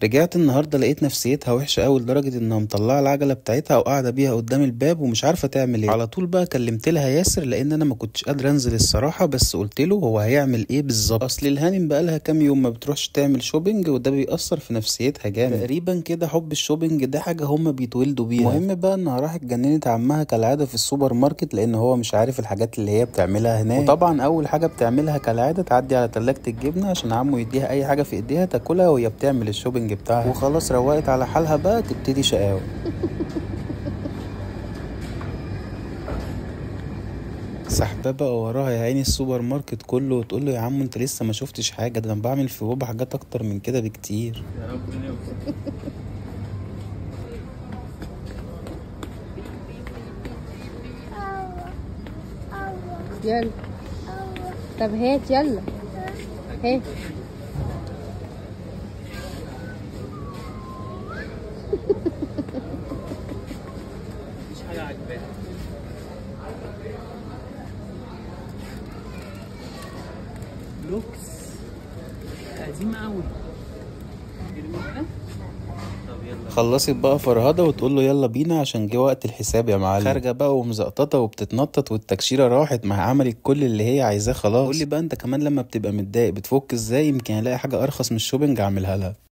رجعت النهارده لقيت نفسيتها وحشه قوي لدرجه انها مطلعه العجله بتاعتها وقاعده بيها قدام الباب ومش عارفه تعمل ايه على طول بقى كلمت لها ياسر لان انا ما كنتش قادر انزل الصراحه بس قلت له هو هيعمل ايه بالظبط اصل الهانم بقى لها كام يوم ما بتروحش تعمل شوبينج وده بيأثر في نفسيتها جامد تقريبا كده حب الشوبينج ده حاجه هم بيتولدوا بيها المهم بقى انها راحت جننت عمها كالعاده في السوبر ماركت لان هو مش عارف الحاجات اللي هي بتعملها هناك وطبعا اول حاجه بتعملها كالعاده تعدي على تلاجة الجبنه عشان عمو يديها اي حاجه في ايديها تاكلها وهي بتعمل الشوبينج بتاعها وخلاص روقت على حالها بقى تبتدي شقاوه سحباه بقى وراها يا عيني السوبر ماركت كله وتقول له يا عم انت لسه ما شفتش حاجه ده انا بعمل في بابا حاجات اكتر من كده بكتير يا رب نوصل يلا طب هات يلا هات مفيش حاجة عاجباك لوكس قديمة أوي ارميها طب يلا خلصت بقى فرهدة وتقول له يلا بينا عشان جه وقت الحساب يا معلم خارجة بقى ومزقططة وبتتنطط والتكشيرة راحت ما هي عملت كل اللي هي عايزاه خلاص قول لي بقى انت كمان لما بتبقى متضايق بتفك ازاي يمكن الاقي حاجة ارخص من الشوبينج اعملها لها